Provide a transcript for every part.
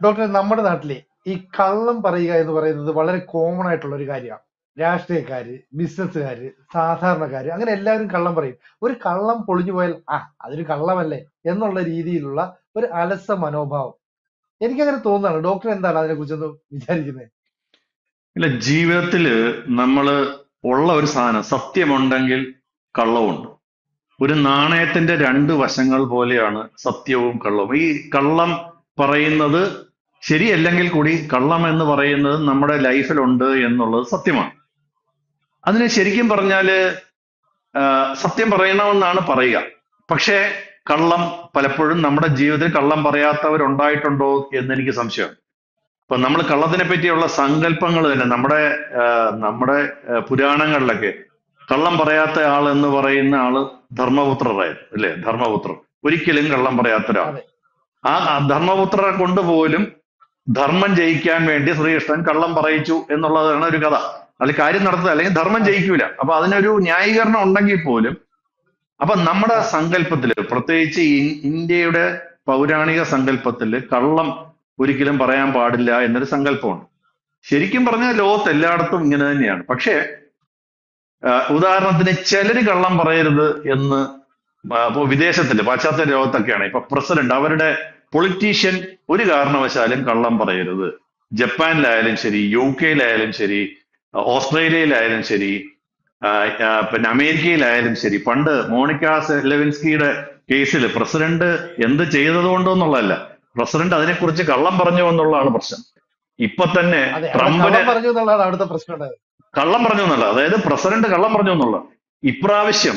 Doctor നമ്മുടെ നാട്ടിലെ ഈ കള്ളം പറയുക എന്ന് പറയുന്നത് വളരെ കോമൺ ആയിട്ടുള്ള ഒരു കാര്യമാണ് രാഷ്ട്രീയക്കാര് ബിസിനസ്സുകാര് സാധാരണക്കാര് അങ്ങനെ എല്ലാവരും കള്ളം പറയും ഒരു കള്ളം പൊളിഞ്ഞു പോയാൽ ആ അതൊരു കള്ളമല്ലേ എന്നുള്ള രീതിയിലുള്ള ഒരു അലസ മനോഭാവം എനിക്കങ്ങനെ തോന്നുന്നതാണ് ഡോക്ടർ എന്താണ് അതിനെ കുറിച്ചൊന്ന് വിചാരിക്കുന്നത് ഇല്ല ജീവിതത്തില് നമ്മള് ഉള്ള ഒരു സാധനം സത്യമുണ്ടെങ്കിൽ കള്ളവുമുണ്ട് ഒരു നാണയത്തിന്റെ രണ്ട് വശങ്ങൾ പോലെയാണ് സത്യവും കള്ളവും ഈ കള്ളം പറയുന്നത് ശരിയല്ലെങ്കിൽ കൂടി കള്ളം എന്ന് പറയുന്നത് നമ്മുടെ ലൈഫിലുണ്ട് എന്നുള്ളത് സത്യമാണ് അതിന് ശരിക്കും പറഞ്ഞാല് ആ, സത്യം പറയണമെന്നാണ് പറയുക പക്ഷേ കള്ളം പലപ്പോഴും നമ്മുടെ ജീവിതത്തിൽ കള്ളം പറയാത്തവരുണ്ടായിട്ടുണ്ടോ എന്ന് എനിക്ക് സംശയമാണ് ഇപ്പൊ നമ്മൾ കള്ളത്തിനെ പറ്റിയുള്ള സങ്കല്പങ്ങൾ തന്നെ നമ്മുടെ ആ, നമ്മുടെ ആ, പുരാണങ്ങളിലൊക്കെ കള്ളം പറയാത്ത ആൾ എന്ന് പറയുന്ന ആള് ധർമ്മപുത്രരായിരുന്നു അല്ലേ ധർമ്മപുത്രർ ഒരിക്കലും കള്ളം പറയാത്ത ഒരാൾ അതെ. ആ ആ ധർമ്മപുത്രരെ കൊണ്ടുപോലും ധർമ്മം ജയിക്കാൻ വേണ്ടി ശ്രീകൃഷ്ണൻ കള്ളം പറയിച്ചു എന്നുള്ളതാണ് ഒരു കഥ അതിൽ കാര്യം നടത്തുക അല്ലെങ്കിൽ ധർമ്മം ജയിക്കൂല അപ്പൊ അതിനൊരു ന്യായീകരണം ഉണ്ടെങ്കിൽ പോലും അപ്പൊ നമ്മുടെ സങ്കല്പത്തില് പ്രത്യേകിച്ച് ഇ- ഇന്ത്യയുടെ പൗരാണിക സങ്കല്പത്തില് കള്ളം ഒരിക്കലും പറയാൻ പാടില്ല എന്നൊരു സങ്കല്പമുണ്ട് ശരിക്കും പറഞ്ഞാൽ ലോകത്ത് എല്ലായിടത്തും ഇങ്ങനെ തന്നെയാണ് പക്ഷേ ആ, ഉദാഹരണത്തിന് ചിലര് കള്ളം പറയരുത് എന്ന് ആ, ഇപ്പൊ വിദേശത്തില് പാശ്ചാത്യ ലോകത്തൊക്കെയാണ് ഇപ്പൊ പ്രസിഡന്റ് അവരുടെ പൊളിറ്റീഷ്യൻ ഒരു കാരണവശാലും കള്ളം പറയരുത് ജപ്പാനിലായാലും ശരി യു കെയിലായാലും ശരി ഓസ്ട്രേലിയയിലായാലും ശരി ആ, ആ, പിന്നെ അമേരിക്കയിലായാലും ശരി പണ്ട് മോണിക്ക ലെവിൻസ്കിയുടെ കേസിൽ പ്രസിഡന്റ് എന്ത് ചെയ്തത് കൊണ്ടോന്നുള്ളതല്ല പ്രസിഡന്റ് അതിനെക്കുറിച്ച് കള്ളം പറഞ്ഞു എന്നുള്ളതാണ് പ്രശ്നം ഇപ്പൊ തന്നെ അതെ അവിടെ ട്രംപിനെ കള്ളം പറഞ്ഞു എന്നുള്ളതാണ് അവിടുത്തെ പ്രശ്നം ഉണ്ടായത് കള്ളം പറഞ്ഞു എന്നുള്ള അതായത് പ്രസിഡന്റ് കള്ളം പറഞ്ഞു എന്നുള്ള ഇപ്രാവശ്യം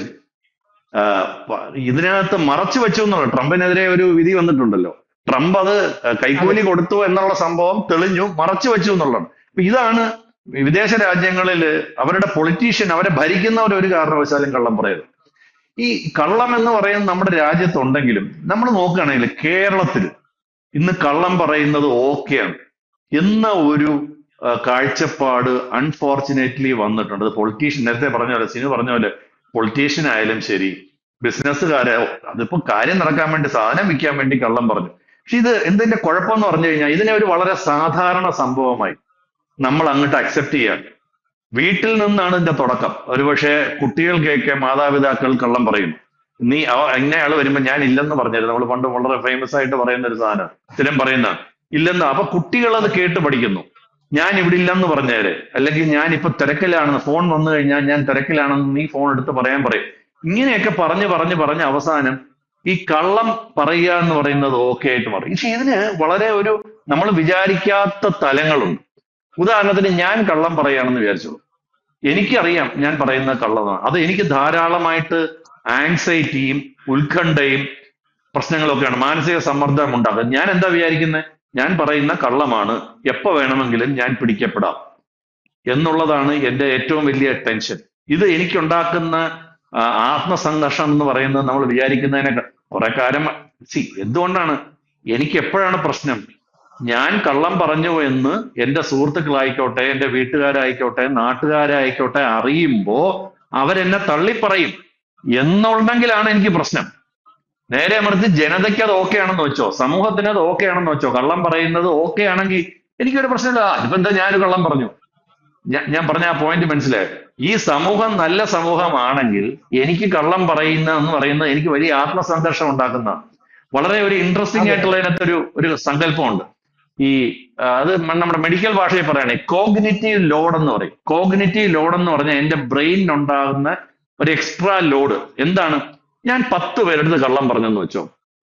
ആ, പ- ഇതിനകത്ത് മറച്ചു വെച്ചു എന്നുള്ള ട്രംപിനെതിരെ ഒരു വിധി വന്നിട്ടുണ്ടല്ലോ ട്രംപ് അത് കൈക്കൂലി കൊടുത്തു എന്നുള്ള സംഭവം തെളിഞ്ഞു മറച്ചു വെച്ചു എന്നുള്ളതാണ് അപ്പൊ ഇതാണ് വിദേശ രാജ്യങ്ങളിൽ അവരുടെ പൊളിറ്റീഷ്യൻ അവരെ ഭരിക്കുന്നവർ ഒരു കാരണവശാലും കള്ളം പറയരുത് ഈ കള്ളം എന്ന് പറയുന്നത് നമ്മുടെ രാജ്യത്തുണ്ടെങ്കിലും നമ്മൾ നോക്കുകയാണെങ്കിൽ കേരളത്തിൽ ഇന്ന് കള്ളം പറയുന്നത് ഓക്കെയാണ് എന്ന ഒരു ആ, കാഴ്ചപ്പാട് അൺഫോർച്ചുനേറ്റ്ലി വന്നിട്ടുണ്ട് അത് പൊളിറ്റീഷ്യൻ നേരത്തെ പറഞ്ഞ പോലെ സിനു പറഞ്ഞ പോലെ പൊളിറ്റീഷ്യൻ ആയാലും ശരി ബിസിനസ്സുകാരെ അതിപ്പോ കാര്യം നടക്കാൻ വേണ്ടി സാധനം വിൽക്കാൻ വേണ്ടി കള്ളം പറഞ്ഞു പക്ഷെ ഇത് എന്തിന്റെ കുഴപ്പം എന്ന് പറഞ്ഞു കഴിഞ്ഞാൽ ഇതിനെ ഒരു വളരെ സാധാരണ സംഭവമായി നമ്മൾ അങ്ങോട്ട് അക്സെപ്റ്റ് ചെയ്യാൻ വീട്ടിൽ നിന്നാണ് ഇതിന്റെ തുടക്കം ഒരുപക്ഷെ കുട്ടികൾക്കൊക്കെ മാതാപിതാക്കൾ കള്ളം പറയും നീ അവ- ഇന്നയാള് വരുമ്പോ ഞാൻ ഇല്ലെന്ന് പറഞ്ഞിരുന്നു നമ്മൾ പണ്ട് വളരെ ഫേമസ് ആയിട്ട് പറയുന്ന ഒരു സാധനം സ്ഥിരം പറയുന്ന ഇല്ലെന്ന് അപ്പൊ കുട്ടികൾ അത് കേട്ട് പഠിക്കുന്നു ഞാൻ ഇവിടെ ഇല്ലെന്ന് പറഞ്ഞേര് അല്ലെങ്കിൽ ഞാൻ ഇപ്പൊ തിരക്കിലാണെന്ന് ഫോൺ വന്നു കഴിഞ്ഞാൽ ഞാൻ തിരക്കിലാണെന്ന് നീ ഫോൺ എടുത്ത് പറയാൻ പറയും ഇങ്ങനെയൊക്കെ പറഞ്ഞ് പറഞ്ഞ് പറഞ്ഞ് അവസാനം ഈ കള്ളം പറയുക എന്ന് പറയുന്നത് ഓക്കെ ആയിട്ട് മാറി പക്ഷെ ഇതിന് വളരെ ഒരു നമ്മൾ വിചാരിക്കാത്ത തലങ്ങളുണ്ട് ഉദാഹരണത്തിന് ഞാൻ കള്ളം പറയുകയാണെന്ന് വിചാരിച്ചു എനിക്കറിയാം ഞാൻ പറയുന്ന കള്ളമാണ് അത് എനിക്ക് ധാരാളമായിട്ട് ആങ്സൈറ്റിയും ഉത്കണ്ഠയും പ്രശ്നങ്ങളൊക്കെയാണ് മാനസിക സമ്മർദ്ദം ഉണ്ടാകുന്നത് ഞാൻ എന്താ വിചാരിക്കുന്നത് ഞാൻ പറയുന്ന കള്ളമാണ് എപ്പോ വേണമെങ്കിലും ഞാൻ പിടിക്കപ്പെടാം എന്നുള്ളതാണ് എന്റെ ഏറ്റവും വലിയ ടെൻഷൻ ഇത് എനിക്കുണ്ടാക്കുന്ന ആ, ആത്മസംഘർഷം എന്ന് പറയുന്നത് നമ്മൾ വിചാരിക്കുന്നതിനെ കുറെ കാലം സി എന്തുകൊണ്ടാണ് എനിക്ക് എപ്പോഴാണ് പ്രശ്നം ഞാൻ കള്ളം പറഞ്ഞു എന്ന് എന്റെ സുഹൃത്തുക്കളായിക്കോട്ടെ എന്റെ വീട്ടുകാരായിക്കോട്ടെ നാട്ടുകാരായിക്കോട്ടെ അറിയുമ്പോ അവരെന്നെ തള്ളിപ്പറയും എന്നുണ്ടെങ്കിലാണ് എനിക്ക് പ്രശ്നം നേരെ മറിച്ച് ജനതയ്ക്ക് അത് ഓക്കെ ആണെന്ന് വെച്ചോ സമൂഹത്തിന് അത് ഓക്കെ ആണെന്ന് വെച്ചോ കള്ളം പറയുന്നത് ഓക്കെ ആണെങ്കിൽ എനിക്കൊരു പ്രശ്നമില്ല ആ, ഇപ്പൊ എന്താ ഞാനൊരു കള്ളം പറഞ്ഞു ഞാൻ ഞാൻ പറഞ്ഞ ആ പോയിന്റ് മനസ്സിലായോ ഈ സമൂഹം നല്ല സമൂഹമാണെങ്കിൽ എനിക്ക് കള്ളം പറയുന്ന എന്ന് പറയുന്നത് എനിക്ക് വലിയ ആത്മസംഘർഷം ഉണ്ടാക്കുന്ന വളരെ ഒരു ഇൻട്രസ്റ്റിംഗ് അതെ. ആയിട്ടുള്ള അതിനകത്ത് ഒരു ഒരു സങ്കല്പമുണ്ട് ഈ ആ, അത് മ- നമ്മുടെ മെഡിക്കൽ ഭാഷയിൽ പറയുകയാണെ കോഗ്നിറ്റീവ് ലോഡ് എന്ന് പറയും കോഗ്നിറ്റീവ് ലോഡ് എന്ന് പറഞ്ഞാൽ എന്റെ ബ്രെയിനിൽ ഉണ്ടാകുന്ന ഒരു എക്സ്ട്രാ ലോഡ് എന്താണ് ഞാൻ പത്ത് പേരെടുത്ത് കള്ളം പറഞ്ഞെന്ന് വെച്ചോ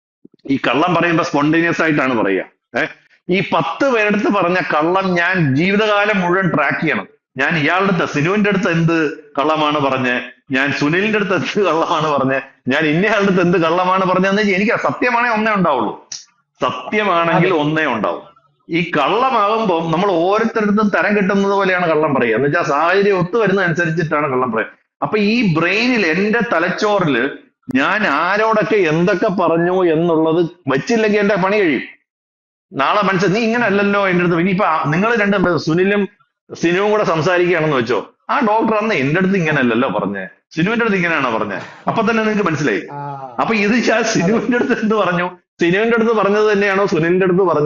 ഈ കള്ളം പറയുമ്പോൾ സ്പോണ്ടേനിയസ് ആയിട്ടാണ് പറയുക ഏഹ് ഈ പത്ത് പേരെടുത്ത് പറഞ്ഞ കള്ളം ഞാൻ ജീവിതകാലം മുഴുവൻ ട്രാക്ക് ചെയ്യണം ഞാൻ ഇയാളുടെ അടുത്ത് സിനുവിന്റെ അടുത്ത് എന്ത് കള്ളമാണ് പറഞ്ഞ് ഞാൻ സുനിലിന്റെ അടുത്ത് എന്ത് കള്ളമാണ് പറഞ്ഞ് ഞാൻ ഇന്നയാളുടെ അടുത്ത് എന്ത് കള്ളമാണ് പറഞ്ഞതെന്ന് വെച്ചാൽ എനിക്ക് സത്യമാണെങ്കിൽ ഒന്നേ ഉണ്ടാവുള്ളൂ സത്യമാണെങ്കിൽ ഒന്നേ ഉണ്ടാവും ഈ കള്ളമാകുമ്പോൾ നമ്മൾ ഓരോരുത്തരുടെ തരം കിട്ടുന്നത് പോലെയാണ് കള്ളം പറയുക എന്ന് വെച്ചാൽ സാഹചര്യം ഒത്തു വരുന്നതനുസരിച്ചിട്ടാണ് കള്ളം പറയുക അപ്പൊ ഈ ബ്രെയിനിൽ എന്റെ തലച്ചോറില് ഞാൻ ആരോടൊക്കെ എന്തൊക്കെ പറഞ്ഞു എന്നുള്ളത് വെച്ചില്ലെങ്കിൽ എന്റെ പണി കഴിയും നാളെ മനസ്സിൽ നീ ഇങ്ങനെ അല്ലല്ലോ എന്റെ അടുത്ത് ഇനിയിപ്പോ നിങ്ങൾ രണ്ട് സുനിലും സിനുവും കൂടെ സംസാരിക്കുകയാണെന്ന് വെച്ചോ ആ ഡോക്ടർ അന്ന് എന്റെ അടുത്ത് ഇങ്ങനെ അല്ലല്ലോ പറഞ്ഞേ സിനുവിന്റെ അടുത്ത് ഇങ്ങനെയാണോ പറഞ്ഞേ അപ്പൊ തന്നെ നിങ്ങൾക്ക് മനസ്സിലായി ആ അപ്പൊ ഇത് ഞാൻ സിനുവിന്റെ അടുത്ത് എന്ത് പറഞ്ഞു സിനുവിന്റെ അടുത്ത് പറഞ്ഞത് തന്നെയാണോ സുനിലിന്റെ അടുത്ത് പറഞ്ഞത്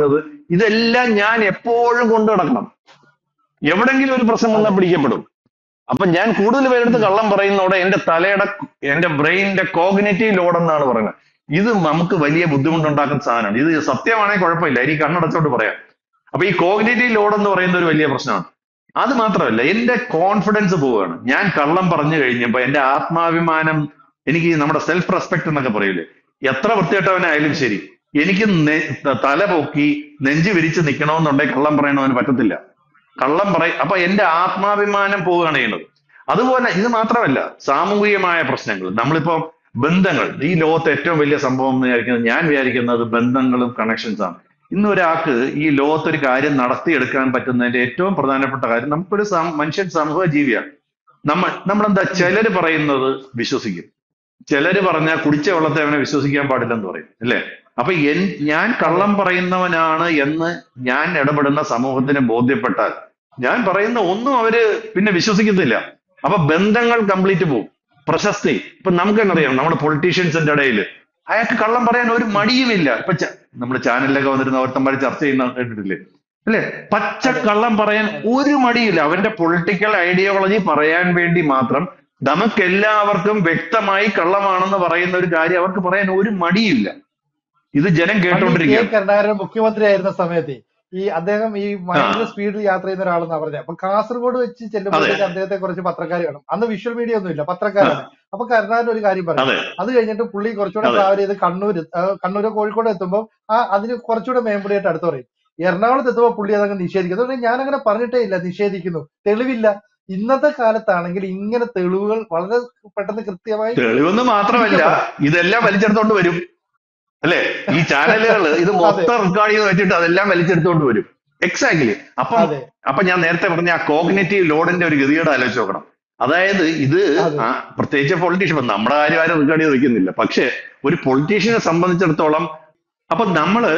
ഇതെല്ലാം ഞാൻ എപ്പോഴും കൊണ്ടു നടക്കണം എവിടെങ്കിലും ഒരു പ്രശ്നം വന്നാൽ അതെ പിടിക്കപ്പെടും അപ്പൊ ഞാൻ കൂടുതൽ പേരെടുത്ത് കള്ളം പറയുന്നതോടെ എന്റെ തലയുടെ എന്റെ ബ്രെയിനിന്റെ കോഗ്നേറ്റീവ് ലോഡ് എന്നാണ് പറയുന്നത് ഇത് നമുക്ക് വലിയ ബുദ്ധിമുട്ടുണ്ടാക്കുന്ന സാധനമാണ് ഇത് സത്യമാണെങ്കിൽ കുഴപ്പമില്ല എനിക്ക് കണ്ണടച്ചോണ്ട് പറയാം അപ്പൊ ഈ കോഗ്നേറ്റീവ് ലോഡ് എന്ന് പറയുന്ന ഒരു വലിയ പ്രശ്നമാണ് അത് മാത്രമല്ല എന്റെ കോൺഫിഡൻസ് പോവുകയാണ് ഞാൻ കള്ളം പറഞ്ഞു കഴിഞ്ഞപ്പോ എന്റെ ആത്മാഭിമാനം എനിക്ക് നമ്മുടെ സെൽഫ് റെസ്പെക്ട് എന്നൊക്കെ പറയൂലേ എത്ര വൃത്തികെട്ടവനായാലും ശരി എനിക്ക് നെ- തല പൊക്കി നെഞ്ചു വിരിച്ച് നിൽക്കണമെന്നുണ്ടെങ്കിൽ കള്ളം പറയണവന് പറ്റത്തില്ല കള്ളം പറയും അപ്പൊ എന്റെ ആത്മാഭിമാനം പോവുകയാണ് ചെയ്യുന്നത് അതുപോലെ ഇത് മാത്രമല്ല സാമൂഹികമായ പ്രശ്നങ്ങൾ നമ്മളിപ്പോ ബന്ധങ്ങൾ ഈ ലോകത്തെ ഏറ്റവും വലിയ സംഭവം എന്ന് വിചാരിക്കുന്നത് ഞാൻ വിചാരിക്കുന്നത് ബന്ധങ്ങളും കണക്ഷൻസ് ആണ് ഇന്ന് ഒരാൾക്ക് ഈ ലോകത്തൊരു കാര്യം നടത്തിയെടുക്കാൻ പറ്റുന്നതിന്റെ ഏറ്റവും പ്രധാനപ്പെട്ട കാര്യം നമുക്കൊരു സം- മനുഷ്യൻ സമൂഹ ജീവിയാണ് നമ്മൾ നമ്മളെന്താ ഉം. ചിലര് പറയുന്നത് വിശ്വസിക്കും ചിലര് പറഞ്ഞാൽ കുടിച്ച വെള്ളത്തെ അവനെ വിശ്വസിക്കാൻ പാടില്ലെന്ന് പറയും അല്ലേ അപ്പൊ എൻ ഞാൻ അതെ കള്ളം പറയുന്നവനാണ് എന്ന് ഞാൻ ഇടപെടുന്ന സമൂഹത്തിന് ബോധ്യപ്പെട്ടാൽ ഞാൻ പറയുന്ന ഒന്നും അവര് പിന്നെ വിശ്വസിക്കത്തില്ല അപ്പൊ ബന്ധങ്ങൾ കംപ്ലീറ്റ് പോകും പ്രശസ്തി ഇപ്പൊ നമുക്ക് തന്നെ അറിയാം നമ്മുടെ പൊളിറ്റീഷ്യൻസിന്റെ ഇടയിൽ അയാൾക്ക് കള്ളം പറയാൻ ഒരു മടിയുമില്ല ഇപ്പൊ ച- നമ്മുടെ ചാനലിലൊക്കെ വന്നിരുന്ന ഒരുത്തന്മാർ ചർച്ച ചെയ്യുന്ന കേട്ടിട്ടില്ലേ അല്ലെ പച്ച അതെ കള്ളം പറയാൻ അതെ ഒരു മടിയില്ല അവന്റെ പൊളിറ്റിക്കൽ ഐഡിയോളജി പറയാൻ വേണ്ടി മാത്രം നമുക്ക് എല്ലാവർക്കും വ്യക്തമായി കള്ളമാണെന്ന് പറയുന്ന ഒരു കാര്യം അവർക്ക് പറയാൻ ഒരു മടിയില്ല ഇത് ജനം പണ്ട് ഈ കെ കേട്ടോണ്ടിരിക്കുകയാണ് കരുണാകരൻ മുഖ്യമന്ത്രി ആയിരുന്ന സമയത്ത് ഈ അദ്ദേഹം ഈ ആ ഭയങ്കര സ്പീഡിൽ യാത്ര ചെയ്യുന്ന ഒരാളെന്നാ പറഞ്ഞത് അപ്പൊ കാസർഗോഡ് വെച്ച് അതെ ചെല്ലുമ്പോഴത്തേക്ക് അദ്ദേഹത്തെ കുറച്ച് പത്രക്കാർ കാണും അന്ന് വിഷ്വൽ മീഡിയ ഒന്നും ഇല്ല ആ, പത്രക്കാരാണ് അപ്പൊ കരുണാകരൻ ഒരു കാര്യം പറയും അതെ അത് കഴിഞ്ഞിട്ട് പുള്ളി കുറച്ചുകൂടെ അതെ ട്രാവൽ ചെയ്ത് കണ്ണൂർ കണ്ണൂരോ കോഴിക്കോട് എത്തുമ്പോൾ ആ അതിന് കുറച്ചുകൂടെ മേമ്പടിയായിട്ട് അടുത്ത് പറയും എറണാകുളത്ത് എത്തുമ്പോൾ പുള്ളി അതങ്ങ് നിഷേധിക്കും അതുകൊണ്ട് ഞാൻ അങ്ങനെ പറഞ്ഞിട്ടേ ഇല്ല നിഷേധിക്കുന്നു തെളിവില്ല ഇന്നത്തെ കാലത്താണെങ്കിൽ ഇങ്ങനെ തെളിവുകൾ വളരെ പെട്ടെന്ന് കൃത്യമായി തെളിവെന്ന് മാത്രമല്ല പിടിക്കപ്പെടാം ഇതെല്ലാം വലിച്ചെടുത്തോണ്ട് വരും അല്ലെ ഈ ചാനലുകൾ ഇത് അതെ മൊത്തം റെക്കോർഡ് ചെയ്ത് വെച്ചിട്ട് അതെല്ലാം വലിച്ചെടുത്തോണ്ട് വരും എക്സാക്ട്ലി അപ്പം അതെ അപ്പൊ ഞാൻ നേരത്തെ പറഞ്ഞ ആ കോഗ്നേറ്റീവ് ലോഡിന്റെ ഒരു ഗതികേട് ആലോചിച്ച് നോക്കണം അതായത് ഇത് അതെ ആ പ്രത്യേകിച്ച് പൊളിറ്റീഷ്യൻ ഇപ്പൊ നമ്മുടെ കാര്യം ആരും റെക്കോർഡ് ചെയ്ത് വെക്കുന്നില്ല പക്ഷെ ഒരു പൊളിറ്റീഷ്യനെ സംബന്ധിച്ചിടത്തോളം അപ്പൊ നമ്മള്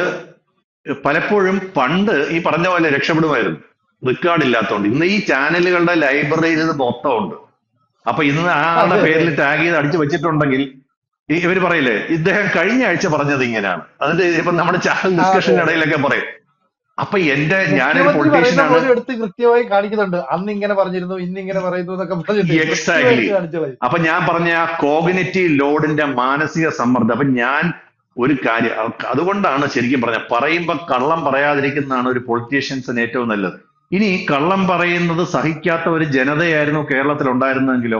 പലപ്പോഴും പണ്ട് ഈ പറഞ്ഞ പോലെ രക്ഷപ്പെടുമായിരുന്നു റെക്കോർഡ് ഇല്ലാത്തതുകൊണ്ട് ഇന്ന് ഈ ചാനലുകളുടെ ലൈബ്രറിയിൽ ഇത് മൊത്തം ഉണ്ട് അപ്പൊ ഇന്ന് ആ ആളുടെ അതെ പേരിൽ അതെ ടാഗ് ചെയ്ത് അടിച്ചു വെച്ചിട്ടുണ്ടെങ്കിൽ ഈ ഇവര് പറയില്ലേ ഇദ്ദേഹം കഴിഞ്ഞ ആഴ്ച പറഞ്ഞത് ഇങ്ങനെയാണ് അതിന്റെ ഇപ്പൊ നമ്മുടെ ചാനൽ അതെ ഡിസ്കഷന്റെ അതെ ഇടയിലൊക്കെ പറയും അപ്പൊ എന്റെ ഞാനൊരു മുഖ്യമന്ത്രി പൊളിറ്റീഷ്യൻ പറയുന്ന ആണ് പോലും എടുത്ത് കൃത്യമായി കാണിക്കുന്നുണ്ട് അന്ന് ഇങ്ങനെ പറഞ്ഞിരുന്നു ഇന്ന് ഇങ്ങനെ പറയുന്നു എന്നൊക്കെ പറഞ്ഞിട്ട് എക്സാക്ട്ലി കൃത്യമായിട്ട് കാണിച്ചു കളയും അപ്പൊ ഞാൻ പറഞ്ഞ ആ കോഗ്നേറ്റീവ് ലോഡിന്റെ മാനസിക സമ്മർദ്ദം അപ്പൊ ഞാൻ ഒരു കാര്യം അ- അതുകൊണ്ടാണ് ശരിക്കും പറഞ്ഞ പറയുമ്പോ കള്ളം പറയാതിരിക്കുന്നതാണ് ഒരു പൊളിറ്റീഷ്യൻസിന് ഏറ്റവും നല്ലത് ഇനി ഈ കള്ളം പറയുന്നത് സഹിക്കാത്ത ഒരു ജനതയായിരുന്നു കേരളത്തിൽ ഉണ്ടായിരുന്നെങ്കിലോ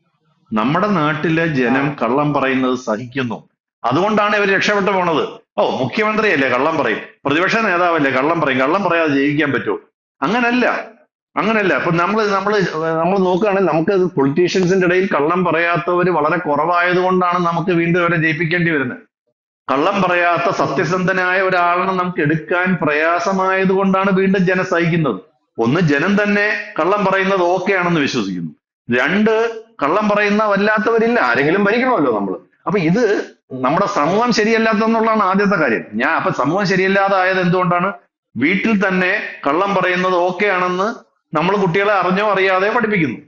നമ്മുടെ നാട്ടിലെ ആ ജനം കള്ളം പറയുന്നത് സഹിക്കുന്നു അതുകൊണ്ടാണ് ഇവർ രക്ഷപ്പെട്ടു പോണത് ഓ മുഖ്യമന്ത്രിയല്ലേ കള്ളം പറയും പ്രതിപക്ഷ നേതാവല്ലേ കള്ളം പറയും കള്ളം പറയാതെ ജയിക്കാൻ പറ്റുമോ അങ്ങനല്ല അങ്ങനല്ല അപ്പൊ നമ്മൾ നമ്മൾ നമ്മൾ നോക്കുകയാണെങ്കിൽ നമുക്ക് പൊളിറ്റീഷ്യൻസിന്റെ ഇടയിൽ കള്ളം പറയാത്തവർ വളരെ കുറവായത് കൊണ്ടാണ് നമുക്ക് വീണ്ടും അവരെ ജയിപ്പിക്കേണ്ടി വരുന്നത് കള്ളം പറയാത്ത സത്യസന്ധനായ ഒരാളിനെ നമുക്ക് എടുക്കാൻ പ്രയാസമായത് കൊണ്ടാണ് വീണ്ടും ജനം സഹിക്കുന്നത് ഒന്ന് ജനം തന്നെ കള്ളം പറയുന്നത് ഓക്കെ ആണെന്ന് വിശ്വസിക്കുന്നു രണ്ട് കള്ളം പറയുന്ന വല്ലാത്തവരില്ല ആരെങ്കിലും ഭരിക്കണമല്ലോ നമ്മൾ അപ്പൊ ഇത് നമ്മുടെ സമൂഹം ശരിയല്ലാത്തെന്നുള്ളതാണ് ആദ്യത്തെ കാര്യം ഞാൻ അപ്പൊ സമൂഹം ശരിയല്ലാതായത് എന്തുകൊണ്ടാണ് വീട്ടിൽ തന്നെ കള്ളം പറയുന്നത് ഓക്കെ ആണെന്ന് നമ്മൾ കുട്ടികളെ അറിഞ്ഞോ അറിയാതെ പഠിപ്പിക്കുന്നു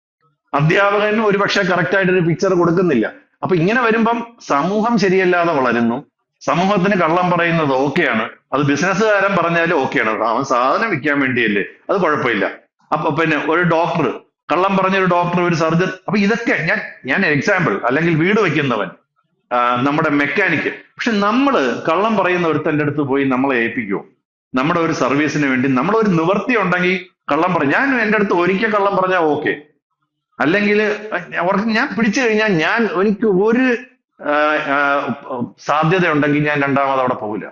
അധ്യാപകൻ ഒരുപക്ഷെ കറക്റ്റ് ആയിട്ട് ഒരു പിക്ചർ കൊടുക്കുന്നില്ല അപ്പൊ ഇങ്ങനെ വരുമ്പം സമൂഹം ശരിയല്ലാതെ വളരുന്നു സമൂഹത്തിന് കള്ളം പറയുന്നത് ഓക്കെയാണ് അത് ബിസിനസ്സുകാരൻ പറഞ്ഞാലും ഓക്കെയാണ് അവൻ സാധനം വിൽക്കാൻ വേണ്ടിയല്ലേ അത് കുഴപ്പമില്ല അപ്പൊ പിന്നെ ഒരു ഡോക്ടർ കള്ളം പറഞ്ഞ ഒരു ഡോക്ടർ ഒരു സർജൻ അപ്പൊ ഇതൊക്കെ ഞാൻ ഞാൻ എക്സാമ്പിൾ അല്ലെങ്കിൽ വീട് വെക്കുന്നവൻ ആ, നമ്മുടെ മെക്കാനിക്ക് പക്ഷെ നമ്മള് കള്ളം പറയുന്ന ഒരുത്തന്റെ അടുത്ത് പോയി നമ്മളെ ഏൽപ്പിക്കുമോ നമ്മുടെ ഒരു സർവീസിന് വേണ്ടി നമ്മുടെ ഒരു നിവൃത്തി ഉണ്ടെങ്കിൽ കള്ളം പറയും ഞാൻ എന്റെ അടുത്ത് ഒരിക്കൽ കള്ളം പറഞ്ഞാൽ ഓക്കെ അല്ലെങ്കിൽ അവർക്ക് ഞാൻ പിടിച്ചു കഴിഞ്ഞാൽ ഞാൻ എനിക്ക് ഒരു ആ, ആ, സാധ്യത ഉണ്ടെങ്കിൽ ഞാൻ രണ്ടാമത് അവിടെ പോകില്ല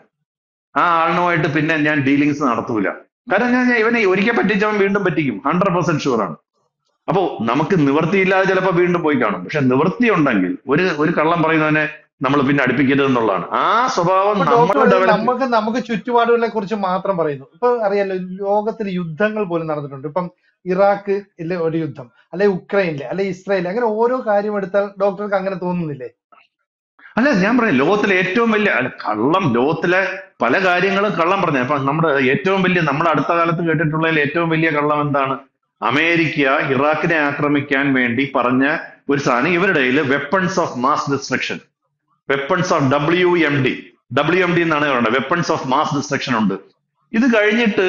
ആ ആളിനുമായിട്ട് പിന്നെ ഞാൻ ഡീലിങ്സ് നടത്തൂല കാരണം ഞാൻ ഞാൻ ഇവനെ ഒരിക്കൽ പറ്റിച്ചവൻ വീണ്ടും പറ്റിക്കും ഹൺഡ്രഡ് പെർസെന്റ് ഷുവർ ആണ് അപ്പോ നമുക്ക് നിവൃത്തിയില്ലാതെ ചിലപ്പോൾ വീണ്ടും പോയി കാണും പക്ഷെ നിവൃത്തി ഉണ്ടെങ്കിൽ ഒരു ഒരു കള്ളം പറയുന്നവനെ നമ്മൾ പിന്നെ അടുപ്പിക്കരുത് എന്നുള്ളതാണ് ആ സ്വഭാവം ഇപ്പൊ നമ്മൾ ഡോക്ടർ ഡെവലപ്പ് നമുക്ക് നമുക്ക് ചുറ്റുപാടുകളെ കുറിച്ച് മാത്രം പറയുന്നു ഇപ്പൊ അറിയാലോ ലോകത്തിൽ യുദ്ധങ്ങൾ പോലും നടന്നിട്ടുണ്ട് ഇപ്പം ഇറാഖ് ഇല്ലേ ഒരു യുദ്ധം അല്ലെ ഉക്രൈനിലെ അല്ലെ ഇസ്രായേൽ അങ്ങനെ ഓരോ കാര്യം എടുത്താൽ ഡോക്ടർക്ക് അങ്ങനെ തോന്നുന്നില്ലേ അല്ല ഞാൻ പറയാം ലോകത്തിലെ ഏറ്റവും വലിയ അല്ല, കള്ളം ലോകത്തിലെ പല കാര്യങ്ങളും കള്ളം പറഞ്ഞു അപ്പൊ നമ്മുടെ ഏറ്റവും വലിയ നമ്മുടെ അടുത്ത കാലത്ത് കേട്ടിട്ടുള്ളതിൽ ഏറ്റവും വലിയ കള്ളം എന്താണ് അമേരിക്ക ഇറാഖിനെ ആക്രമിക്കാൻ വേണ്ടി പറഞ്ഞ ഒരു സാധനം ഇവരുടെ കയ്യിൽ weapons of mass destruction weapons of W M D W M D എന്നാണ് പറയുന്നത് വെപ്പൺസ് ഓഫ് മാസ് ഡിസ്ട്രക്ഷൻ ഉണ്ട് ഇത് കഴിഞ്ഞിട്ട്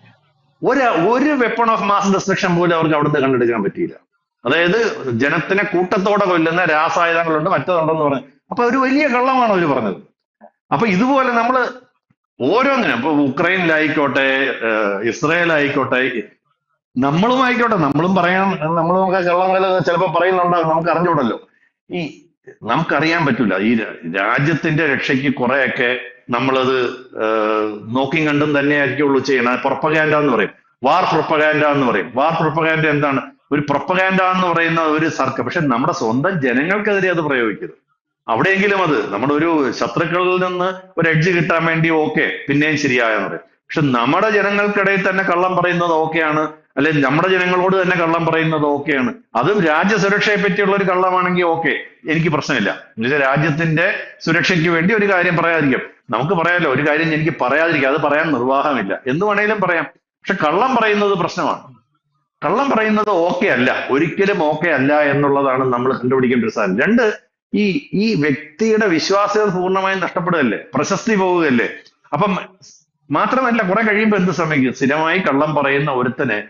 ഒരു ഒരു വെപ്പൺ ഓഫ് മാസ് ഡിസ്ട്രക്ഷൻ പോലും അവർക്ക് അവിടുന്ന് കണ്ടെടുക്കാൻ പറ്റിയില്ല അതായത് ജനത്തിനെ കൂട്ടത്തോടെ കൊല്ലുന്ന രാസായുധങ്ങളുണ്ട് മറ്റതുണ്ടെന്ന് പറഞ്ഞു അപ്പൊ ഒരു വലിയ കള്ളമാണ് അവർ പറഞ്ഞത് അപ്പൊ ഇതുപോലെ നമ്മൾ ഓരോന്നിനും ഇപ്പൊ ഉക്രൈനിലായിക്കോട്ടെ ഏഹ് ഇസ്രായേലായിക്കോട്ടെ നമ്മളും ആയിക്കോട്ടെ നമ്മളും പറയാൻ നമ്മളും ഒക്കെ കള്ളങ്ങൾ ചിലപ്പോൾ പറയുന്നുണ്ടാകും നമുക്ക് അറിഞ്ഞൂടല്ലോ ഈ നമുക്കറിയാൻ പറ്റില്ല ഈ രാ- രാജ്യത്തിന്റെ രക്ഷയ്ക്ക് കുറെയൊക്കെ നമ്മളത് ഏഹ്, നോക്കിയും കണ്ടും തന്നെ ആയിരിക്കുള്ളൂ ചെയ്യണം പ്രൊപ്പഗാൻഡ എന്ന് പറയും വാർ പ്രൊപ്പഗാൻഡ എന്ന് പറയും വാർ പ്രൊപ്പഗാൻഡ എന്താണ് ഒരു പ്രൊപ്പഗാൻഡ എന്ന് പറയുന്ന ഒരു സർക്കാർ പക്ഷെ നമ്മുടെ സ്വന്തം ജനങ്ങൾക്കെതിരെ അത് പ്രയോഗിക്കരുത് അവിടെയെങ്കിലും അത് നമ്മുടെ ഒരു ശത്രുക്കളിൽ നിന്ന് ഒരു എഡ്ജ് കിട്ടാൻ വേണ്ടി ഓക്കെ പിന്നെയും ശരിയായെന്ന് പറയും പക്ഷെ നമ്മുടെ ജനങ്ങൾക്കിടയിൽ തന്നെ കള്ളം പറയുന്നത് ഓക്കെയാണ് അല്ലെങ്കിൽ നമ്മുടെ ജനങ്ങളോട് തന്നെ കള്ളം പറയുന്നത് ഓക്കെയാണ് അതും രാജ്യസുരക്ഷയെ പറ്റിയുള്ള ഒരു കള്ളമാണെങ്കിൽ ഓക്കെ എനിക്ക് പ്രശ്നമില്ല എന്നുവെച്ചാൽ രാജ്യത്തിന്റെ സുരക്ഷയ്ക്ക് വേണ്ടി ഒരു കാര്യം പറയാതിരിക്കും നമുക്ക് പറയാമല്ലോ ഒരു കാര്യം എനിക്ക് പറയാതിരിക്കാം അത് പറയാൻ നിർവാഹമില്ല എന്ത് വേണേലും പറയാം പക്ഷെ കള്ളം പറയുന്നത് പ്രശ്നമാണ് കള്ളം പറയുന്നത് ഓക്കെ അല്ല ഒരിക്കലും ഓക്കെ അല്ല എന്നുള്ളതാണ് നമ്മൾ കണ്ടുപിടിക്കേണ്ട ഒരു സാധനം രണ്ട് ഈ ഈ വ്യക്തിയുടെ വിശ്വാസ്യത പൂർണ്ണമായും നഷ്ടപ്പെടുകയല്ലേ പ്രശസ്തി പോവുകയല്ലേ അപ്പം മാത്രമല്ല കുറെ കഴിയുമ്പോൾ എന്ത് ശ്രമിക്കും സ്ഥിരമായി കള്ളം പറയുന്ന ഒരുത്തനെ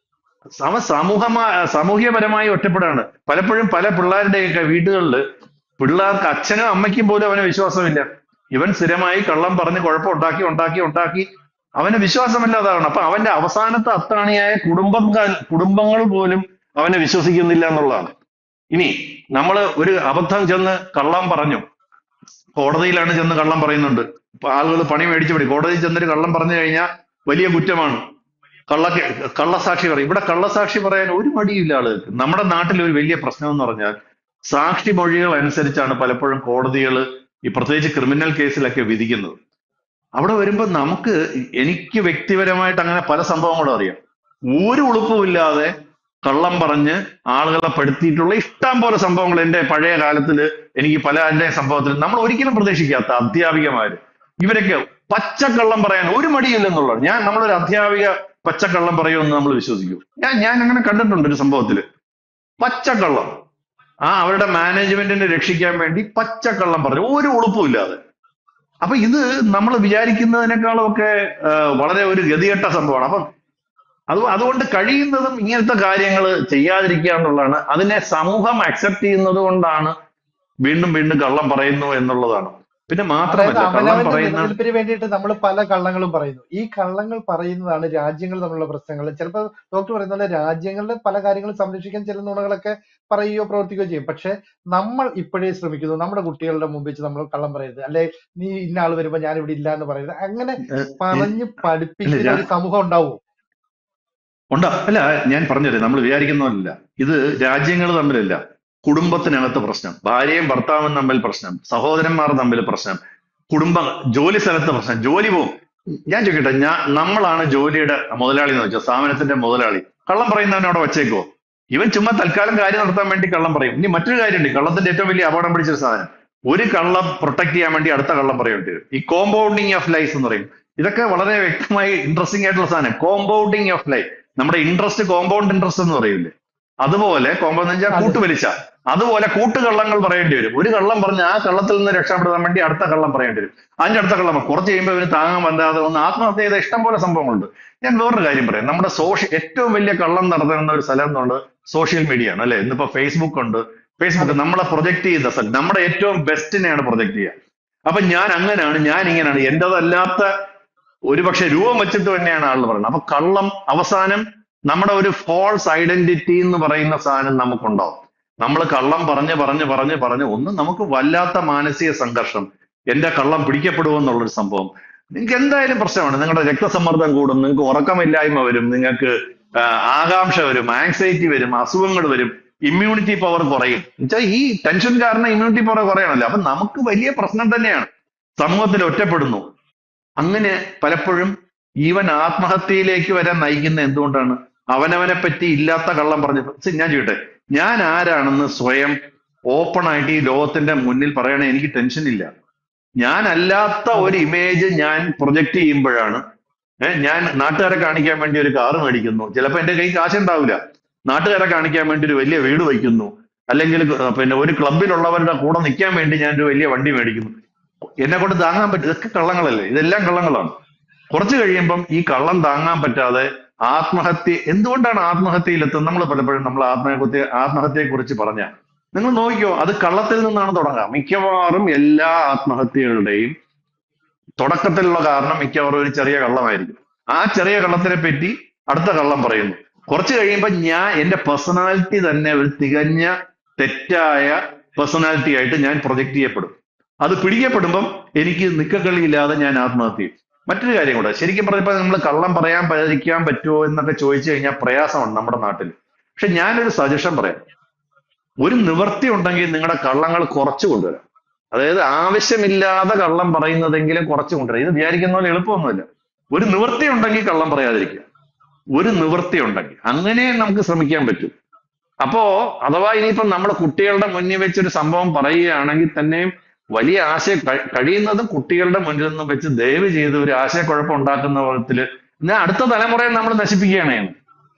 അവൻ സമൂഹമാ സാമൂഹ്യപരമായി ഒറ്റപ്പെടാണ് പലപ്പോഴും പല പിള്ളേരുടെയൊക്കെ വീടുകളിൽ പിള്ളേർക്ക് അച്ഛനും അമ്മയ്ക്കും പോലും അവന് വിശ്വാസമില്ല ഇവൻ സ്ഥിരമായി കള്ളം പറഞ്ഞ് കുഴപ്പം ഉണ്ടാക്കി ഉണ്ടാക്കി ഉണ്ടാക്കി അവന് വിശ്വാസമില്ലാതാണ് അപ്പൊ അവന്റെ അവസാനത്തെ അത്താണിയായ കുടുംബം കുടുംബങ്ങൾ പോലും അവനെ വിശ്വസിക്കുന്നില്ല എന്നുള്ളതാണ് ഇനി നമ്മൾ ഒരു അബദ്ധം ചെന്ന് കള്ളം പറഞ്ഞു കോടതിയിലാണ് ചെന്ന് കള്ളം പറയുന്നുണ്ട് ഇപ്പൊ ആളുകൾ പണി മേടിച്ചു പിടി കോടതിയിൽ ചെന്നൊരു കള്ളം പറഞ്ഞു കഴിഞ്ഞാൽ വലിയ കുറ്റമാണ് കള്ള കള്ളസാക്ഷി പറയും ഇവിടെ കള്ളസാക്ഷി പറയാൻ ഒരു മടിയില്ല ആളുകൾക്ക് നമ്മുടെ നാട്ടിൽ ഒരു വലിയ പ്രശ്നം എന്ന് പറഞ്ഞാൽ സാക്ഷി മൊഴികൾ അനുസരിച്ചാണ് പലപ്പോഴും കോടതികൾ ഈ പ്രത്യേകിച്ച് ക്രിമിനൽ കേസിലൊക്കെ വിധിക്കുന്നത് അവിടെ വരുമ്പോൾ നമുക്ക് എനിക്ക് വ്യക്തിപരമായിട്ട് അങ്ങനെ പല സംഭവങ്ങളും അറിയാം ഒരു ഉളുപ്പുമില്ലാതെ കള്ളം പറഞ്ഞ് ആളുകളെ പെടുത്തിയിട്ടുള്ള ഇഷ്ടം പോലെ സംഭവങ്ങൾ എന്റെ പഴയ കാലത്തില് എനിക്ക് പല എന്റെ സംഭവത്തിൽ നമ്മൾ ഒരിക്കലും പ്രതീക്ഷിക്കാത്ത അധ്യാപികമാര് ഇവരൊക്കെ പച്ചക്കള്ളം പറയാൻ ഒരു മടിയില്ലെന്നുള്ളത് ഞാൻ നമ്മളൊരു അധ്യാപിക പച്ചക്കള്ളം പറയുമെന്ന് നമ്മൾ വിശ്വസിക്കൂ ഞാൻ ഞാൻ അങ്ങനെ കണ്ടിട്ടുണ്ട് ഒരു സംഭവത്തില് പച്ചക്കള്ളം ആ അവരുടെ മാനേജ്മെന്റിനെ രക്ഷിക്കാൻ വേണ്ടി പച്ചക്കള്ളം പറഞ്ഞു ഒരു ഉളുപ്പുമില്ലാതെ അപ്പൊ ഇത് നമ്മൾ വിചാരിക്കുന്നതിനേക്കാളും ഒക്കെ ആ, വളരെ ഒരു ഗതികെട്ട സംഭവമാണ് അപ്പം അത് അതുകൊണ്ട് കഴിയുന്നതും ഇങ്ങനത്തെ കാര്യങ്ങൾ ചെയ്യാതിരിക്കുക എന്നുള്ളതാണ് അതിനെ സമൂഹം അക്സെപ്റ്റ് ചെയ്യുന്നത് കൊണ്ടാണ് വീണ്ടും വീണ്ടും കള്ളം പറയുന്നു എന്നുള്ളതാണ് പിന്നെ അതായത് മാത്രമല്ല കള്ളം അവനവന്റെ പറയുന്ന നിലനിൽപ്പിന് വേണ്ടിയിട്ട് നമ്മൾ പല കള്ളങ്ങളും പറയുന്നു ഈ കള്ളങ്ങൾ പറയുന്നതാണ് രാജ്യങ്ങൾ തമ്മിലുള്ള പ്രശ്നങ്ങൾ ചിലപ്പോൾ ഡോക്ടർ പറയുന്ന പോലെ രാജ്യങ്ങളുടെ പല കാര്യങ്ങളും സംരക്ഷിക്കാൻ ചില നുണകളൊക്കെ പറയുകയോ പ്രവർത്തിക്കുകയോ ചെയ്യും പക്ഷെ നമ്മൾ ഇപ്പോഴേ ശ്രമിക്കുന്നു നമ്മുടെ കുട്ടികളുടെ മുമ്പിൽ വെച്ച് നമ്മൾ കള്ളം പറയരുത് അല്ലെ നീ ഇന്ന ആൾ വരുമ്പോ ഞാൻ ഇവിടെ ഇല്ല എന്ന് പറയരുത് അങ്ങനെ ഏഹ്, പറഞ്ഞ് പഠിപ്പിക്കുന്ന രാ- ഒരു സമൂഹം ഉണ്ടാവും ഉണ്ടോ അല്ല ഞാൻ പറഞ്ഞത് നമ്മൾ വിചാരിക്കുന്നതല്ല ഇത് രാജ്യങ്ങൾ തമ്മിലല്ല കുടുംബത്തിനകത്ത് പ്രശ്നം ഭാര്യയും ഭർത്താവും തമ്മിൽ പ്രശ്നം സഹോദരന്മാർ തമ്മിൽ പ്രശ്നം കുടുംബ ജോലി സ്ഥലത്ത് പ്രശ്നം ജോലി പോവും ഞാൻ ചോദിക്കട്ടെ ഞാൻ നമ്മളാണ് ജോലിയുടെ മുതലാളി എന്ന് വെച്ചാൽ സ്ഥാപനത്തിന്റെ മുതലാളി കള്ളം പറയുന്നവനെ അവിടെ വെച്ചേക്കോ ഇവൻ ചുമ്മാ തൽക്കാലം കാര്യം നടത്താൻ വേണ്ടി കള്ളം പറയും ഇനി മറ്റൊരു കാര്യമുണ്ട് ഈ കള്ളത്തിന്റെ ഏറ്റവും വലിയ അപകടം പിടിച്ചൊരു സാധനം ഒരു കള്ളം പ്രൊട്ടക്ട് ചെയ്യാൻ വേണ്ടി അടുത്ത കള്ളം പറയേണ്ടി വരും ഈ കോമ്പൗണ്ടിങ് ഓഫ് ലൈഫ് എന്ന് പറയും ഇതൊക്കെ വളരെ വ്യക്തമായി ഇൻട്രസ്റ്റിംഗ് ആയിട്ടുള്ള സാധനം കോമ്പൗണ്ടിങ് ഓഫ് ലൈഫ് നമ്മുടെ ഇൻട്രസ്റ്റ് കോമ്പൗണ്ട് ഇൻട്രസ്റ്റ് എന്ന് പറയില്ലേ അതുപോലെ കോമ്പൗണ്ട് എന്ന് വെച്ചാൽ അതെ. കൂട്ടുപലിശ അതുപോലെ കൂട്ടുകള്ളങ്ങൾ പറയേണ്ടി വരും ഒരു കള്ളം പറഞ്ഞ് ആ കള്ളത്തിൽ നിന്ന് രക്ഷപ്പെടാൻ വേണ്ടി അടുത്ത കള്ളം പറയേണ്ടി വരും അതിന്റെ അടുത്ത കള്ളം പറയും. കുറച്ച് കഴിയുമ്പോൾ ഇവന് താങ്ങാൻ പറ്റാതെ ഒന്ന് ആത്മഹത്യ ചെയ്ത ഇഷ്ടം പോലെ സംഭവങ്ങളുണ്ട് ഞാൻ വേറൊരു കാര്യം പറയാം നമ്മുടെ സോഷ്യൽ ഏറ്റവും വലിയ കള്ളം നടത്തുന്ന ഒരു സ്ഥലം എന്നുള്ളത് സോഷ്യൽ മീഡിയ ആണ് അല്ലെ ഇന്നിപ്പോ ഫേസ്ബുക്ക് ഉണ്ട് ഫേസ്ബുക്ക് നമ്മളെ പ്രൊജക്ട് ചെയ്ത സ്ഥലം നമ്മുടെ ഏറ്റവും ബെസ്റ്റിനെയാണ് പ്രൊജക്ട് ചെയ്യുക അപ്പൊ ഞാൻ അങ്ങനെയാണ് ഞാൻ ഇങ്ങനെയാണ് എന്റേതല്ലാത്ത ഒരുപക്ഷെ രൂപം വെച്ചിട്ട് തന്നെയാണ് ആളുകൾ പറയുന്നത് അപ്പൊ കള്ളം അവസാനം നമ്മുടെ ഒരു ഫോൾസ് ഐഡന്റിറ്റി എന്ന് പറയുന്ന സാധനം നമുക്കുണ്ടാവും നമ്മൾ കള്ളം പറഞ്ഞ് പറഞ്ഞ് പറഞ്ഞ് പറഞ്ഞ് ഒന്ന് നമുക്ക് വല്ലാത്ത മാനസിക സംഘർഷം എന്റെ കള്ളം പിടിക്കപ്പെടുമെന്നുള്ളൊരു സംഭവം നിങ്ങൾക്ക് എന്തായാലും പ്രശ്നമാണ് നിങ്ങളുടെ രക്തസമ്മർദ്ദം കൂടും നിങ്ങൾക്ക് ഉറക്കമില്ലായ്മ വരും നിങ്ങൾക്ക് ആ, ആകാംക്ഷ വരും ആങ്സൈറ്റി വരും അസുഖങ്ങൾ വരും ഇമ്മ്യൂണിറ്റി പവർ കുറയും എന്നുവെച്ചാൽ ഈ ടെൻഷൻ കാരണം ഇമ്മ്യൂണിറ്റി പവർ കുറയണല്ലോ അപ്പൊ നമുക്ക് വലിയ പ്രശ്നം തന്നെയാണ് സമൂഹത്തിൽ ഒറ്റപ്പെടുന്നു അങ്ങനെ പലപ്പോഴും ഈവൻ ആത്മഹത്യയിലേക്ക് വരെ നയിക്കുന്ന എന്തുകൊണ്ടാണ് അവനവനെ പറ്റി ഇല്ലാത്ത കള്ളം പറഞ്ഞു See, ഞാൻ ചോദിട്ടെ ഞാൻ ആരാണെന്ന് സ്വയം ഓപ്പൺ ആയിട്ട് ഈ ലോകത്തിന്റെ മുന്നിൽ പറയണേ എനിക്ക് ടെൻഷൻ ഇല്ല ഞാൻ അല്ലാത്ത ഒരു ഇമേജ് ഞാൻ പ്രൊജക്ട് ചെയ്യുമ്പോഴാണ് ഏഹ് ഞാൻ നാട്ടുകാരെ കാണിക്കാൻ വേണ്ടി ഒരു കാറ് മേടിക്കുന്നു ചിലപ്പോ എന്റെ കൈ കാശുണ്ടാവില്ല നാട്ടുകാരെ കാണിക്കാൻ വേണ്ടി ഒരു വലിയ വീട് വയ്ക്കുന്നു അല്ലെങ്കിൽ ഏർ പിന്നെ ഒരു ക്ലബിലുള്ളവരുടെ കൂടെ നിൽക്കാൻ വേണ്ടി ഞാൻ ഒരു വലിയ വണ്ടി മേടിക്കുന്നു എന്നെ കൊണ്ട് താങ്ങാൻ പറ്റും ഇതൊക്കെ കള്ളങ്ങളല്ലേ ഇതെല്ലാം കള്ളങ്ങളാണ് കുറച്ച് കഴിയുമ്പം ഈ കള്ളം താങ്ങാൻ പറ്റാതെ ആത്മഹത്യ എന്തുകൊണ്ടാണ് ആത്മഹത്യയിലെത്തുന്നത് നമ്മൾ പലപ്പോഴും നമ്മൾ ആത്മഹത്യ ആത്മഹത്യയെ കുറിച്ച് പറഞ്ഞ നിങ്ങൾ നോക്കിക്കോ അത് കള്ളത്തിൽ നിന്നാണ് തുടങ്ങുക മിക്കവാറും എല്ലാ ആത്മഹത്യകളുടെയും തുടക്കത്തിലുള്ള കാരണം മിക്കവാറും ഒരു ചെറിയ കള്ളമായിരിക്കും ആ ചെറിയ കള്ളത്തിനെ പറ്റി അടുത്ത കള്ളം പറയുന്നു കുറച്ച് കഴിയുമ്പോൾ ഞാൻ എന്റെ പേഴ്സണാലിറ്റി തന്നെ ഒരു തികഞ്ഞ തെറ്റായ പേഴ്സണാലിറ്റി ആയിട്ട് ഞാൻ പ്രൊജക്ട് ചെയ്യപ്പെടും അത് പിടിക്കപ്പെടുമ്പം എനിക്ക് നിക്കക്കളിയില്ലാതെ ഞാൻ ആത്മഹത്യ ചെയ്യും മറ്റൊരു കാര്യം കൂടെ ശരിക്കും പറഞ്ഞപ്പോൾ നമ്മൾ കള്ളം പറയാൻ പരിഹരിക്കാൻ പറ്റുമോ എന്നൊക്കെ ചോദിച്ചു കഴിഞ്ഞാൽ പ്രയാസമാണ് നമ്മുടെ നാട്ടിൽ പക്ഷെ ഞാനൊരു സജഷൻ പറയാം ഒരു നിവൃത്തി ഉണ്ടെങ്കിൽ നിങ്ങളുടെ കള്ളങ്ങൾ കുറച്ച് കൊണ്ടുവരാം അതായത് ആവശ്യമില്ലാതെ കള്ളം പറയുന്നതെങ്കിലും കുറച്ച് കൊണ്ടുവരാം ഇത് വിചാരിക്കുന്ന പോലെ എളുപ്പമൊന്നുമില്ല ഒരു നിവൃത്തി ഉണ്ടെങ്കിൽ കള്ളം പറയാതിരിക്കുക ഒരു നിവൃത്തി ഉണ്ടെങ്കിൽ അങ്ങനെ നമുക്ക് ശ്രമിക്കാൻ പറ്റും അപ്പോ അഥവാ ഇനിയിപ്പം നമ്മുടെ കുട്ടികളുടെ മുന്നിൽ വെച്ചൊരു സംഭവം പറയുകയാണെങ്കിൽ തന്നെയും വലിയ ആശയ കഴി- കഴിയുന്നതും കുട്ടികളുടെ മുന്നിൽ നിന്നും വെച്ച് ദയവ് ചെയ്ത് ഒരു ആശയക്കുഴപ്പം ഉണ്ടാക്കുന്ന വിധത്തില് ഞാൻ അടുത്ത തലമുറയെ നമ്മൾ നശിപ്പിക്കുകയാണ് ചെയ്യുന്നത്.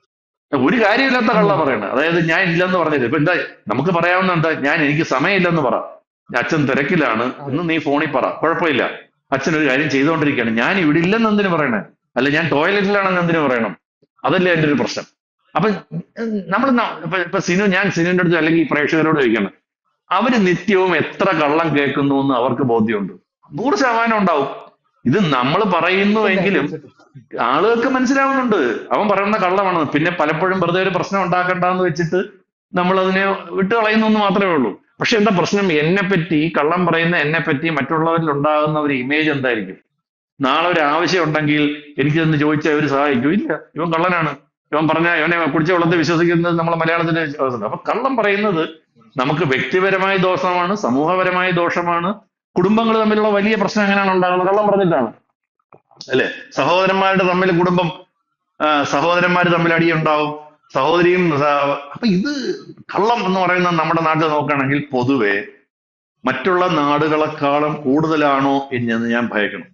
ഒരു കാര്യമില്ലാത്ത കള്ള പറയണത് അതായത് ഞാൻ ഇല്ലെന്ന് പറഞ്ഞില്ല ഇപ്പൊ എന്താ നമുക്ക് പറയാവുന്ന എന്താ ഞാൻ എനിക്ക് സമയമില്ലെന്ന് പറ അച്ഛൻ തിരക്കിലാണ് ഇന്ന് നീ ഫോണിൽ പറ കുഴപ്പമില്ല അച്ഛൻ ഒരു കാര്യം ചെയ്തുകൊണ്ടിരിക്കുകയാണ് ഞാൻ ഇവിടെ ഇല്ലെന്ന് എന്തിനു പറയണേ അല്ല ഞാൻ ടോയ്ലറ്റിലാണെന്ന് എന്തിനു പറയണം അതല്ലേ എന്റെ ഒരു പ്രശ്നം അപ്പൊ നമ്മൾ ഇപ്പൊ ഇപ്പൊ സിനു ഞാൻ സിനുവിന്റെ അടുത്ത് അല്ലെങ്കിൽ ഈ പ്രേക്ഷകരോട് ചോദിക്കണം അവര് നിത്യവും എത്ര കള്ളം കേൾക്കുന്നു എന്ന് അവർക്ക് ബോധ്യമുണ്ട് നൂറ് ശതമാനം ഉണ്ടാവും ഇത് നമ്മൾ പറയുന്നുവെങ്കിലും ആളുകൾക്ക് മനസ്സിലാവുന്നുണ്ട് അവൻ പറയുന്ന കള്ളമാണ് പിന്നെ പലപ്പോഴും വെറുതെ ഒരു പ്രശ്നം ഉണ്ടാക്കണ്ടെന്ന് വെച്ചിട്ട് നമ്മൾ അതിനെ വിട്ട് കളയുന്നു എന്ന് മാത്രമേ ഉള്ളൂ പക്ഷെ എന്താ പ്രശ്നം എന്നെ പറ്റി കള്ളം പറയുന്ന എന്നെ പറ്റി മറ്റുള്ളവരിൽ ഉണ്ടാകുന്ന ഒരു ഇമേജ് എന്തായിരിക്കും നാളെ ഒരു ആവശ്യം ഉണ്ടെങ്കിൽ എനിക്ക് എന്ന് ചോദിച്ചാൽ അവർ സഹായിക്കും ഇല്ല ഇവൻ കള്ളനാണ് ഇവൻ പറഞ്ഞ ഇവനെ കുടിച്ച വെള്ളത്തെ വിശ്വസിക്കുന്നത് നമ്മളെ മലയാളത്തിന്റെ വിശ്വാസമുണ്ട് അപ്പൊ കള്ളം പറയുന്നത് നമുക്ക് വ്യക്തിപരമായ ദോഷമാണ് സമൂഹപരമായ ദോഷമാണ് കുടുംബങ്ങൾ തമ്മിലുള്ള വലിയ പ്രശ്നം എങ്ങനെയാണ് ഉണ്ടാകുന്നത് കള്ളം പറഞ്ഞിട്ടാണ് അല്ലെ സഹോദരന്മാരുടെ തമ്മിൽ കുടുംബം ആ, സഹോദരന്മാർ തമ്മിൽ അടിയുണ്ടാവും സഹോദരിയും സ- അപ്പൊ ഇത് കള്ളം എന്ന് പറയുന്നത് നമ്മുടെ നാട്ടിൽ നോക്കുകയാണെങ്കിൽ പൊതുവെ മറ്റുള്ള നാടുകളെക്കാളും കൂടുതലാണോ എന്ന് ഞാൻ ഭയക്കണം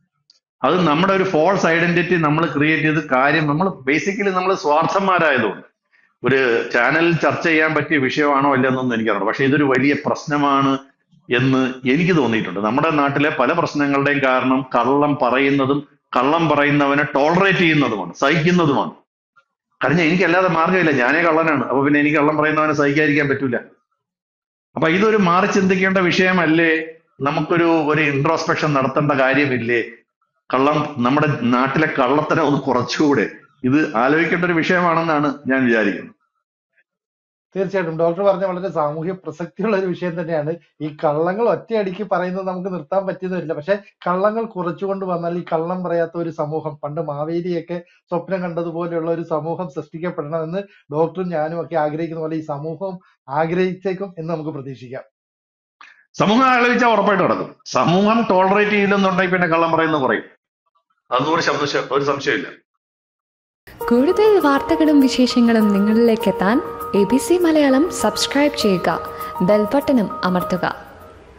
അത് നമ്മുടെ ഒരു ഫോൾസ് ഐഡന്റിറ്റി നമ്മൾ ക്രിയേറ്റ് ചെയ്ത് കാര്യം നമ്മൾ ബേസിക്കലി നമ്മൾ സ്വാർത്ഥന്മാരായതുകൊണ്ട് ഒരു ചാനലിൽ ചർച്ച ചെയ്യാൻ പറ്റിയ വിഷയമാണോ അല്ലെന്നൊന്നും എനിക്കറിയില്ല പക്ഷെ ഇതൊരു വലിയ പ്രശ്നമാണ് എന്ന് എനിക്ക് തോന്നിയിട്ടുണ്ട് നമ്മുടെ നാട്ടിലെ പല പ്രശ്നങ്ങളുടെയും കാരണം കള്ളം പറയുന്നതും കള്ളം പറയുന്നവനെ ടോളറേറ്റ് ചെയ്യുന്നതുമാണ് സഹിക്കുന്നതുമാണ് കാരണം എനിക്കല്ലാതെ മാർഗ്ഗമില്ല ഞാനേ കള്ളനാണ് അപ്പൊ പിന്നെ എനിക്ക് കള്ളം പറയുന്നവനെ സഹിക്കാതിരിക്കാൻ പറ്റൂല അപ്പൊ ഇതൊരു മാറി ചിന്തിക്കേണ്ട വിഷയമല്ലേ നമുക്കൊരു ഒരു ഇൻട്രോസ്പെക്ഷൻ നടത്തേണ്ട കാര്യമില്ലേ കള്ളം നമ്മുടെ നാട്ടിലെ കള്ളത്തരം ഒന്ന് കുറച്ചുകൂടെ ഇത് ആലോചിക്കേണ്ട ഒരു വിഷയമാണെന്നാണ് ഞാൻ വിചാരിക്കുന്നത് തീർച്ചയായിട്ടും ഡോക്ടർ പറഞ്ഞ വളരെ സാമൂഹ്യ പ്രസക്തിയുള്ള ഒരു വിഷയം തന്നെയാണ് ഈ കള്ളങ്ങൾ ഒറ്റയടിക്ക് പറയുന്നത് നമുക്ക് നിർത്താൻ പറ്റുന്നില്ല പക്ഷെ കള്ളങ്ങൾ കുറച്ചുകൊണ്ട് വന്നാൽ ഈ കള്ളം പറയാത്ത ഒരു സമൂഹം പണ്ട് മാവേലിയൊക്കെ സ്വപ്നം കണ്ടതുപോലെയുള്ള ഒരു സമൂഹം സൃഷ്ടിക്കപ്പെടണമെന്ന് ഡോക്ടറും ഞാനും ഒക്കെ ആഗ്രഹിക്കുന്ന പോലെ ഈ സമൂഹം ആഗ്രഹിച്ചേക്കും എന്ന് നമുക്ക് പ്രതീക്ഷിക്കാം സമൂഹം ആലോചിച്ചാൽ ഉറപ്പായിട്ട് നടക്കും സമൂഹം ടോളറേറ്റ് ചെയ്യില്ലെന്നുണ്ടെങ്കിൽ പിന്നെ കള്ളം പറയുന്നത് കുറയും അതൊന്നും ഒരു ശബ്ദ ഒരു സംശയമില്ല കൂടുതൽ വാർത്തകളും വിശേഷങ്ങളും നിങ്ങളിലേക്ക് എത്താൻ A B C Malayalam subscribe ചെയ്യുക ബെൽബട്ടനും അമർത്തുക